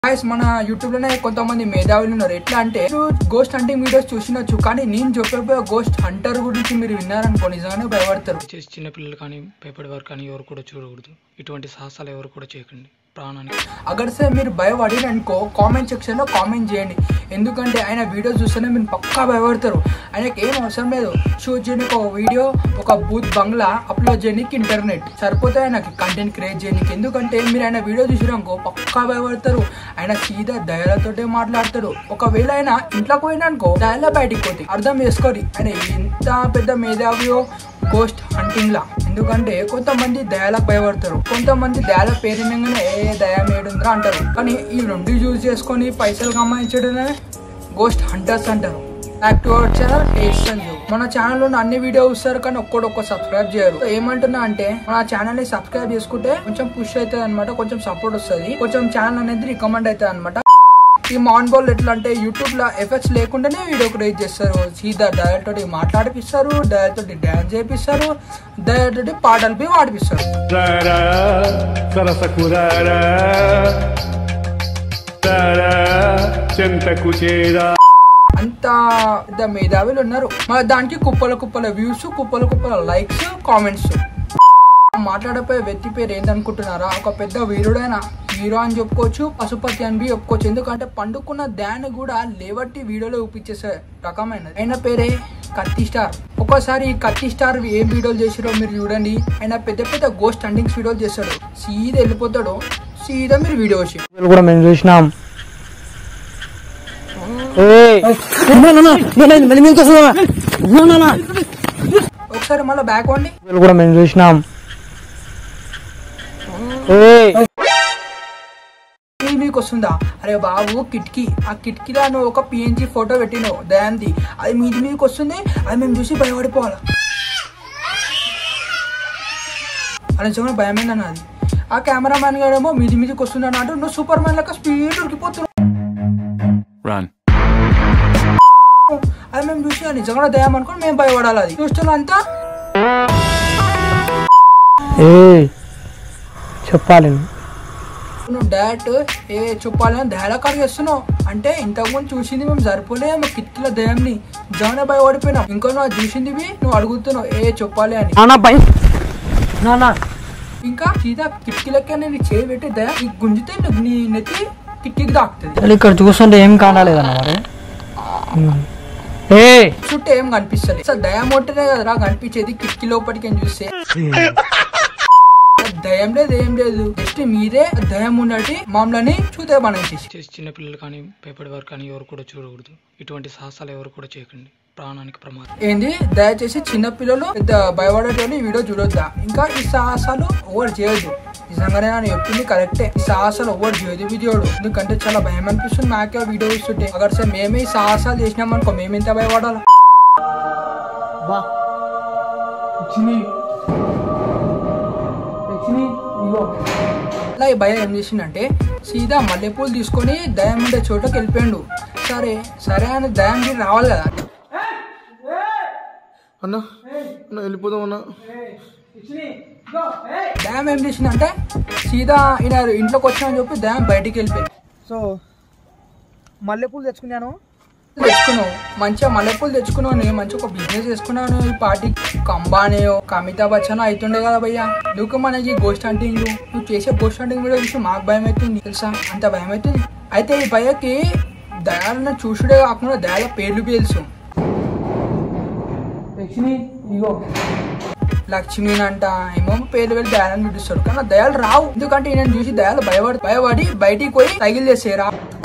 Guys మన YouTube లోనే కొంతమంది మేధావులు ఉన్నారు ఎట్లా అంటే గోస్ట్ హంటింగ్ వీడియోస్ చూసినచ్చు కానీ నేను చెప్పే గోస్ట్ హంటర్ గురించి మీరు విన్నారనుకో నిజంగానే భయపడతారు చేసి చిన్నపిల్లలు కానీ భయపడే వారు కానీ ఎవరు కూడా చూడకూడదు ఇటువంటి సాహసాలు ఎవరు కూడా చేయకండి ప్రాణానికి అగర్సే మీరు భయపడిన అనుకో కామెంట్ సెక్షన్ లో కామెంట్ చేయండి ఎందుకంటే ఆయన వీడియో చూస్తేనే మీరు పక్కా భయపడతారు ఆయనకి ఏం అవసరం లేదు షూట్ చేయడానికి ఒక వీడియో ఒక బూత్ బంగ్లా అప్లోడ్ చేయడానికి ఇంటర్నెట్ సరిపోతే ఆయనకి కంటెంట్ క్రియేట్ చేయడానికి ఎందుకంటే మీరు ఆయన వీడియో చూసినాకో పక్కా భయపడతారు ఆయన సీదా దయాలతోటే మాట్లాడతాడు ఒకవేళ ఆయన ఇంట్లోకి పోయినానుకో దయాల బయటికి పోతే అర్థం చేసుకోరి ఆయన ఎంత పెద్ద మేధావియో గోస్ట్ హంటింగ్ లా ఎందుకంటే కొంతమంది దయాలకు భయపడతారు కొంతమంది దయాల పేరు వినగానే ఏ దయా మేడుందిరా అంటారు కానీ ఈ రెండు యూజ్ చేసుకొని పైసలు కమాయించడమే గోస్ట్ హంటర్స్ అంటారు active channel taste and view. మన ఛానల్ లో అన్ని వీడియో చూస్తారు కానీ ఒక్కడొక్క సబ్స్క్రైబ్ చేయరు సో ఏమంటున్నా అంటే మన ఛానల్ ని సబ్స్క్రైబ్ చేసుకుంటే కొంచెం పుష్ అవుతుంది అనమాట కొంచెం సపోర్ట్ వస్తుంది కొంచెం ఛానల్ అనేది రికమెండ్ అవుతుంది అనమాట ఈ మాన్ బాల్ ఎట్లా అంటే యూట్యూబ్ లో ఎఫెక్ట్స్ లేకుండానే వీడియో క్రియేట్ చేస్తారు సీదా డైరెక్ట్ తోటి మాట్లాడిపిస్తారు డైరెక్ట్ తోటి డాన్స్ చేపిస్తారు డైరెక్ట్ తోటి పాటలు పోయి పాడిపిస్తారు Rara, Sarasakura, Rara, Chentakuchera. అంత పెద్ద మేధావులు ఉన్నారు మరి దానికి కుప్పల కుప్పల వ్యూస్ కుప్పల కుప్పల లైక్స్ కామెంట్స్ మాట్లాడపోయే వ్యక్తి పేరు ఏందనుకుంటున్నారా ఒక పెద్ద వీరుడైన హీరో అని చెప్పుకోవచ్చు పశుపతి అని బి చెప్పుకోవచ్చు ఎందుకంటే పండుకున్న దాన్ని కూడా లేవట్టి వీడియోలో చూపించేసే రకమైనది ఆయన పేరే కత్తి స్టార్ ఒక్కోసారి ఈ కత్తి స్టార్ ఏం వీడియోలు చేసారో మీరు చూడండి ఆయన పెద్ద పెద్ద గోస్ట్ హంటింగ్స్ వీడియోలు చేస్తాడు సీదా వెళ్ళిపోతాడు సీదా మీరు వీడియో వచ్చి వీళ్ళు కూడా మేము చూసినాం ఏయ్, ఒకసారి మళ్ళీ బ్యాక్ వండి వీళ్ళు కూడా మేము చూసినాం ఏయ్, ఇది మీకు వస్తుందా అరే బాబు కిటికీ ఆ కిటికీలో నువ్వు ఒక పిఎన్జి ఫోటో పెట్టినావు దయాంది అది మీది మీదకి వస్తుంది అది మేము చూసి భయపడిపోవాలి అని చెప్పిన భయమైంది అది ఆ కెమెరామ్యాన్ గారేమో మీది మీదకి వస్తుంది అన్నట్టు నువ్వు సూపర్ మ్యాన్ లెక్క స్పీడ్ ఉరికిపోతున్నావు Run. అది మేము చూసి అది నిజంగా దయం అనుకుని మేము భయపడాలి అది చూస్తున్నా అంతా ఏయ్, చెప్పాలి నువ్వు. నువ్వు డైరెక్ట్ ఏ చెప్పాలని దయాల కాడ చేస్తున్నావు అంటే ఇంతకుముందు చూసింది మేము సరిపోలే మా కిటికీల దయాన్ని నిజంగానే భయపడిపోయినాం ఇంకో నువ్వు అది చూసింది నువ్వు అడుగుతున్నావు ఏ చెప్పాలి అని నానా భయ నానా ఇంకా సీదా కిటికీలకే నేను చేయి పెట్టి దయ ఈ గుంజితే నువ్వు నీ నెత్తి కిటికీకి దాకుతుంది అసలు ఇక్కడ చూస్తుంటే ఏం కానలేదన్న మరి ఏ చుట్టూ ఏం కనిపిస్తుంది అసలు దయ మొట్టనే కదరా కనిపించేది కిటికీ లోపలికి ఏం చూస్తే దయం లేదు ఏం లేదు జస్ట్ మీరే దయం ఉన్నట్టు మమ్మల్ని చూతే మనం చేసి చేసి చిన్నపిల్లలు కానీ భయపడే వారు కానీ ఎవరు కూడా చూడకూడదు ఇటువంటి సాహసాలు ఎవరు కూడా చేయకండి ప్రాణానికి ప్రమాదం ఏంది దయచేసి చిన్న పిల్లలు పెద్ద భయపడేటోళ్ళు ఈ వీడియో చూడొద్దా ఇంకా ఈ సాహసాలు ఓవర్ చేయొద్దు నిజంగానే నేను చెప్పింది కరెక్టే ఈ సాహసాలు ఓవర్ చేయదు వీడియోడు ఎందుకంటే చాలా భయం అనిపిస్తుంది నాకే ఆ వీడియో చూస్తుంటే అక్కడ సార్ మేమే ఈ సాహసాలు చేసినాం అనుకో మేము ఎంత భయపడాలి బా అలా ఈ భయం ఏం చేసిందంటే సీదా మల్లెపూలు తీసుకొని దయం ఉండే చోటకి వెళ్ళిపోయాడు సరే సరే అని దయం తీరి రావాలి కదా అన్న అన్న వెళ్ళిపోదాం అన్న దయం ఏం చేసిందంటే సీదా ఈయన ఇంట్లోకి వచ్చామని చెప్పి దయం బయటికి వెళ్ళిపోయింది సో మల్లెపూలు తెచ్చుకున్నాను తెచ్చుకున్నావు మంచిగా మల్లెపూలు తెచ్చుకున్నావు నేను మంచిగా ఒక బిజినెస్ చేసుకున్నాను ఈ పార్టీ కంబానేయో అమితాబ్ బచ్చన్ అవుతుండే కదా భయ్యా నువ్వు మనకి గోస్ట్ హంటింగ్ నువ్వు చేసే గోస్ట్ హంటింగ్ వీడియో చూసి మాకు భయం అవుతుంది తెలుసా అంత భయం అవుతుంది అయితే ఈ భయ్యకి దయాలను చూసుడే కాకుండా దయాల పేర్లు తెలుసు లక్ష్మి అంట ఏమో పేర్లు వెళ్ళి దయాలను పిలుస్తాడు కానీ ఆ దయాలు రావు ఎందుకంటే నేను చూసి దయాలు భయపడి భయపడి బయటికి పోయి తగిలి చేసేరా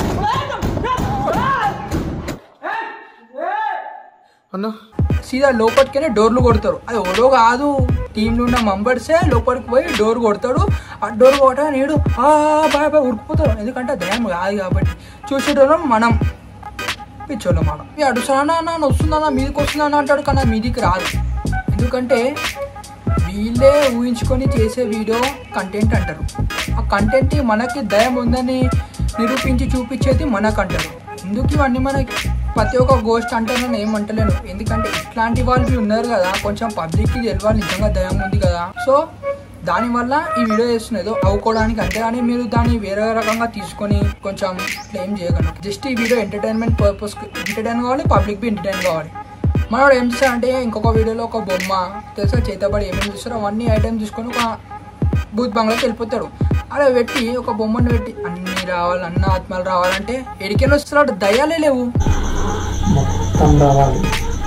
అన్న సీదా లోపలికనే డోర్లు కొడతారు అది ఓడో కాదు టీంలో ఉన్న మెంబర్సే లోపలికి పోయి డోర్ కొడతాడు ఆ డోర్ కొట్టగా నేడు ఆ బాయ్ బాయ్ ఉడికిపోతాడు ఎందుకంటే దయం కాదు కాబట్టి చూసేటోళ్ళం మనం పిచ్చోళ్ళం మాట మీ అడుసానా అన్న వస్తుందన్నా మీదకి వస్తుందన్న అంటాడు కానీ అది మీదికి రాదు ఎందుకంటే వీళ్ళే ఊహించుకొని చేసే వీడియో కంటెంట్ అంటారు ఆ కంటెంట్ మనకి దయం ఉందని నిరూపించి చూపించేది మనకు అంటారు ఎందుకు ఇవన్నీ మనకి ప్రతి ఒక్క గోస్ట్ అంటే నేను ఏమంటలేను ఎందుకంటే ఇట్లాంటి వాళ్ళు ఉన్నారు కదా కొంచెం పబ్లిక్కి తెలియాలి నిజంగా దయం ఉంది కదా సో దానివల్ల ఈ వీడియో చేస్తున్న ఏదో అవ్వుకోవడానికి అంతేగాని మీరు దాన్ని వేరే రకంగా తీసుకొని కొంచెం క్లెయిమ్ చేయగలరు జస్ట్ ఈ వీడియో ఎంటర్టైన్మెంట్ పర్పస్ ఎంటర్టైన్ కావాలి పబ్లిక్ బి ఎంటర్టైన్ కావాలి మనోడు ఏం చేస్తాడంటే ఇంకొక వీడియోలో ఒక బొమ్మ తెలుసా చేతబడి ఏమేమి చూస్తారో అవన్నీ ఐటమ్ తీసుకొని ఒక బూత్ బంగ్లాకి వెళ్ళిపోతాడు అలా పెట్టి ఒక బొమ్మను పెట్టి అన్ని రావాలి అన్న ఆత్మలు రావాలంటే ఎడికైనా వస్తున్నాడు దయ్యాలే లేవు మొత్తం రావాలి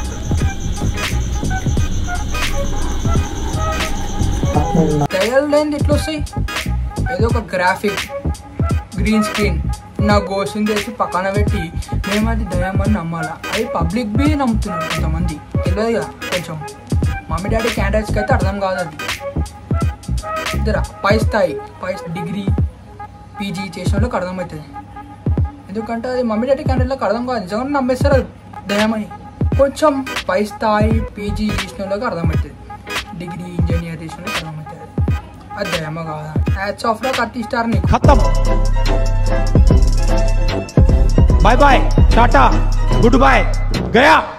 దయ్యాలు లేనిది ఎట్లా వస్తాయి ఏదో ఒక గ్రాఫిక్ గ్రీన్ స్క్రీన్ నా గోసుని తెచ్చి పక్కన పెట్టి మేము అది దయ్యమని నమ్మాలా అది పబ్లిక్ బి నమ్ముతున్నారు కొంతమంది తెలియదుగా కొంచెం మమ్మీ డాడీ క్యాండిడేట్స్కి అయితే అర్థం కాదు అది ఇద్దరా పై స్థాయి పై డిగ్రీ పీజీ చేసిన వాళ్ళకి అర్థమవుతుంది ఎందుకంటే అది మమ్మీ డాడీ క్యాండిడేట్లకు అర్థం కాదు నిజంగా నమ్మేస్తారు అది దయమని కొంచెం పై స్థాయి పీజీ చేసిన వాళ్ళకి అర్థమవుతుంది డిగ్రీ ఇంజనీర్ చేసిన వాళ్ళకి అర్థమవుతుంది అది దయమ కాదా హ్యాట్స్ ఆఫ్ రా కత్తి స్టార్ నీకు खत्म बाय बाय टाटा गुड बाय गया